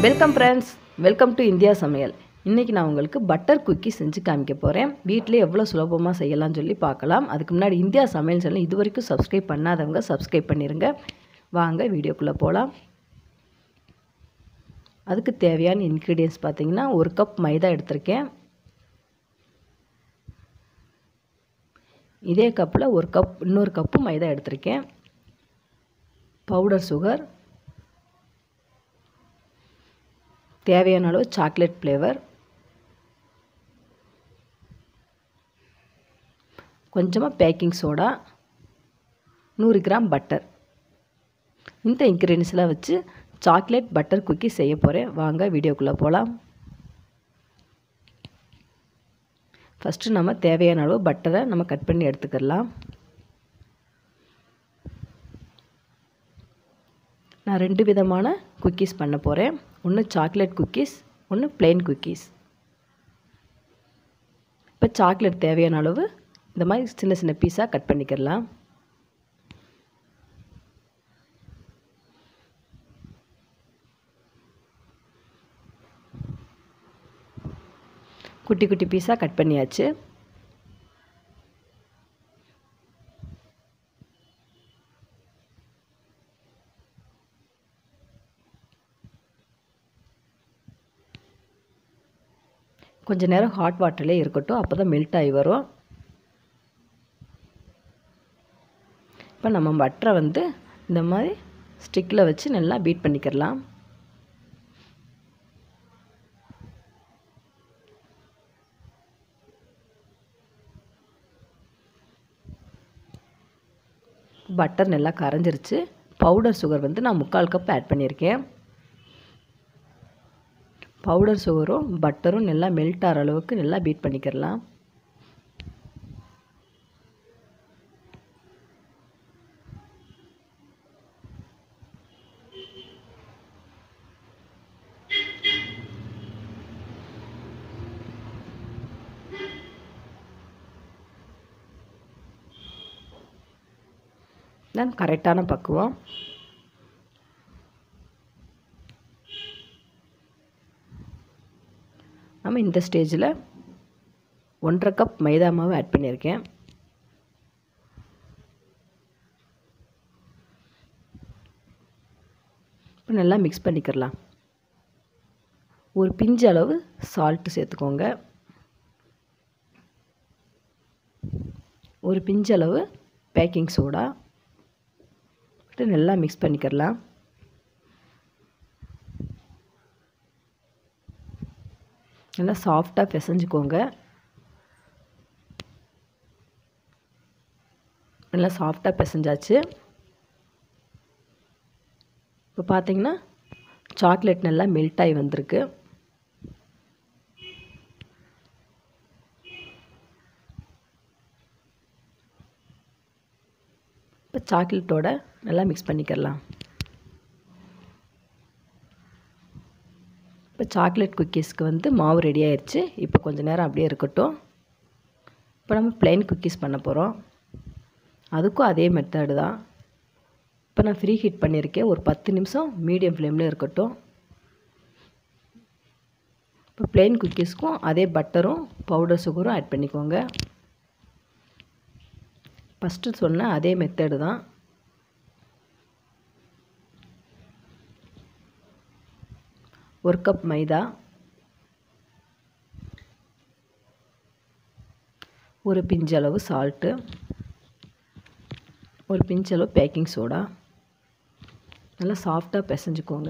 welcome friends welcome to India சமையல் இன்றைக்கி நான் உங்களுக்கு பட்டர் குக்கி செஞ்சு காமிக்க போகிறேன் வீட்டிலே எவ்வளோ சுலபமாக செய்யலாம்னு சொல்லி பார்க்கலாம் அதுக்கு முன்னாடி இந்தியா சமையல் சேனல் இது வரைக்கும் சப்ஸ்கிரைப் பண்ணாதவங்க சப்ஸ்கிரைப் பண்ணிடுங்க வாங்க வீடியோக்குள்ளே போகலாம் அதுக்கு தேவையான இன்க்ரீடியன்ஸ் பார்த்தீங்கன்னா ஒரு கப் மைதா எடுத்திருக்கேன் இதே கப்பில் ஒரு கப் இன்னொரு கப்பு மைதா எடுத்திருக்கேன் பவுடர் சுகர் தேவையான அளவு சாக்லேட் ஃப்ளேவர் கொஞ்சமாக பேக்கிங் சோடா நூறு கிராம் பட்டர் இந்த இன்க்ரீடியன்ஸ்லாம் வச்சு சாக்லேட் பட்டர் குக்கி செய்ய போகிறேன் வாங்க வீடியோக்குள்ளே போகலாம் ஃபஸ்ட்டு நம்ம தேவையான அளவு பட்டரை நம்ம கட் பண்ணி எடுத்துக்கிடலாம் நான் ரெண்டு விதமான குக்கீஸ் பண்ண போகிறேன் ஒன்று சாக்லேட் குக்கீஸ் ஒன்று பிளெயின் குக்கீஸ் இப்போ சாக்லேட் தேவையான அளவு இந்த மாதிரி சின்ன சின்ன பீஸாக கட் பண்ணிக்கிடலாம் குட்டி குட்டி பீஸாக கட் பண்ணியாச்சு கொஞ்ச நேரம் ஹாட் வாட்டர்லேயே இருக்கட்டும் அப்போ தான் மெல்ட் ஆகி வரும் இப்போ நம்ம பட்டரை வந்து இந்த மாதிரி ஸ்டிக்கில் வச்சு நல்லா பீட் பண்ணிக்கிடலாம் பட்டர் நல்லா கரைஞ்சிருச்சு பவுடர் சுகர் வந்து நான் முக்கால் கப் ஆட் பண்ணியிருக்கேன் பவுடர் சுகரும் பட்டரும் நல்லா மெல்ட் ஆகிற அளவுக்கு நல்லா பீட் பண்ணிக்கிடலாம் தான் கரெக்டான பக்குவம் நம்ம இந்த ஸ்டேஜில் ஒன்றரை கப் மைதா மாவு ஆட் பண்ணியிருக்கேன் இப்போ நல்லா மிக்ஸ் பண்ணிக்கிறலாம் ஒரு பிஞ்சு அளவு சால்ட்டு சேர்த்துக்கோங்க ஒரு பிஞ்சு அளவு பேக்கிங் சோடா நல்லா மிக்ஸ் பண்ணிக்கிறலாம் நல்லா சாஃப்டாக பிசைஞ்சுக்கோங்க நல்லா சாஃப்டாக பிசைஞ்சாச்சு இப்போ பார்த்தீங்கன்னா சாக்லேட் நல்லா மெல்ட் ஆகி வந்திருக்கு இப்போ சாக்லேட்டோட நல்லா மிக்ஸ் பண்ணிக்கிறலாம் இப்போ சாக்லேட் குக்கீஸ்க்கு வந்து மாவு ரெடி ஆயிடுச்சு இப்போ கொஞ்சம் நேரம் அப்படியே இருக்கட்டும் இப்போ நம்ம ப்ளைன் குக்கீஸ் பண்ண போகிறோம் அதுக்கும் அதே மெத்தடு தான் இப்போ நான் ஃப்ரீ ஹீட் பண்ணியிருக்கேன் ஒரு பத்து நிமிஷம் மீடியம் ஃப்ளேமில் இருக்கட்டும் இப்போ ப்ளைன் குக்கீஸ்க்கும் அதே பட்டரும் பவுடர் சுகரும் ஆட் பண்ணிக்கோங்க ஃபஸ்ட்டு சொன்ன அதே மெத்தடு தான் ஒரு கப் மைதா ஒரு பிஞ்சளவு சால்ட்டு ஒரு பிஞ்சளவு பேக்கிங் சோடா நல்லா சாஃப்டாக பிசைஞ்சுக்கோங்க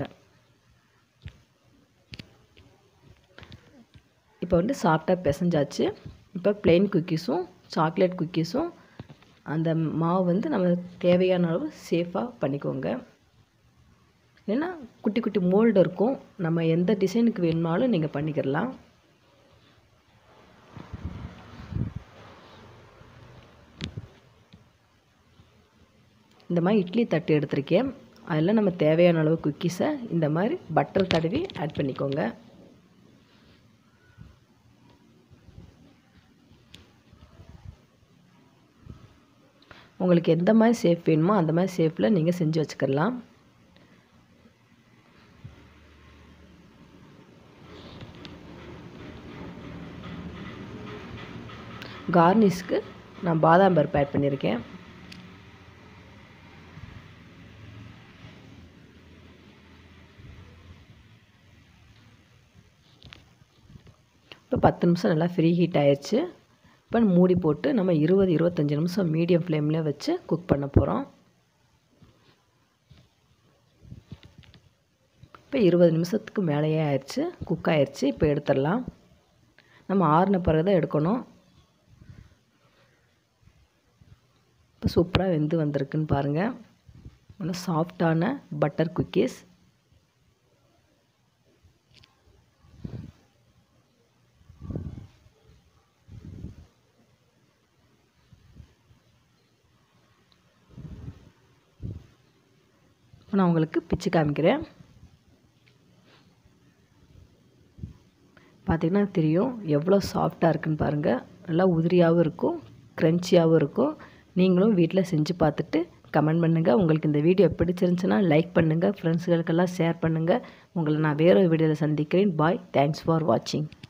இப்போ வந்து சாஃப்டாக பிசைஞ்சாச்சு இப்போ ப்ளெயின் குக்கீஸும் சாக்லேட் குக்கீஸும் அந்த மாவு வந்து நம்ம தேவையான அளவு சேஃபாக பண்ணிக்கோங்க ஏன்னா குட்டி குட்டி மோல்டு இருக்கும் நம்ம எந்த டிசைனுக்கு வேணுமாலும் நீங்கள் பண்ணிக்கிடலாம் இந்த மாதிரி இட்லி தட்டு எடுத்திருக்கேன் அதில் நம்ம தேவையான அளவு குக்கீஸை இந்த மாதிரி பட்டர் தடவி ஆட் பண்ணிக்கோங்க உங்களுக்கு எந்த மாதிரி ஷேப் வேணுமோ அந்த மாதிரி ஷேப்பில் நீங்கள் செஞ்சு வச்சுக்கலாம் கார்னிஷ்க்கு நான் பாதாம் பருப்பு ஆட் பண்ணியிருக்கேன் இப்போ பத்து நிமிஷம் நல்லா ஃப்ரீ ஹீட் ஆயிடுச்சு இப்போ மூடி போட்டு நம்ம இருபது இருபத்தஞ்சி நிமிஷம் மீடியம் ஃப்ளேமில் வச்சு குக் பண்ண போகிறோம் இப்போ இருபது நிமிஷத்துக்கு மேலேயே ஆயிடுச்சு குக் ஆயிடுச்சு இப்போ எடுத்துடலாம் நம்ம ஆறின பிறகு தான் எடுக்கணும் இப்போ சூப்பராக வெந்து வந்திருக்குன்னு பாருங்கள் நல்லா சாஃப்டான பட்டர் குக்கீஸ் இப்போ நான் உங்களுக்கு பிச்சு காமிக்கிறேன் பார்த்திங்கன்னா தெரியும் எவ்வளோ சாஃப்டாக இருக்குன்னு பாருங்கள் நல்லா உதிரியாகவும் இருக்கும் க்ரன்ச்சியாகவும் இருக்கும் நீங்களும் வீட்டில் செஞ்சு பார்த்துட்டு கமெண்ட் பண்ணுங்கள் உங்களுக்கு இந்த வீடியோ பிடிச்சிருந்துச்சுன்னா லைக் பண்ணுங்கள் ஃப்ரெண்ட்ஸுகளுக்கெல்லாம் ஷேர் பண்ணுங்கள் உங்களை நான் வேறு வீடியோவில் சந்திக்கிறேன் பாய் தேங்க்ஸ் ஃபார் வாட்சிங்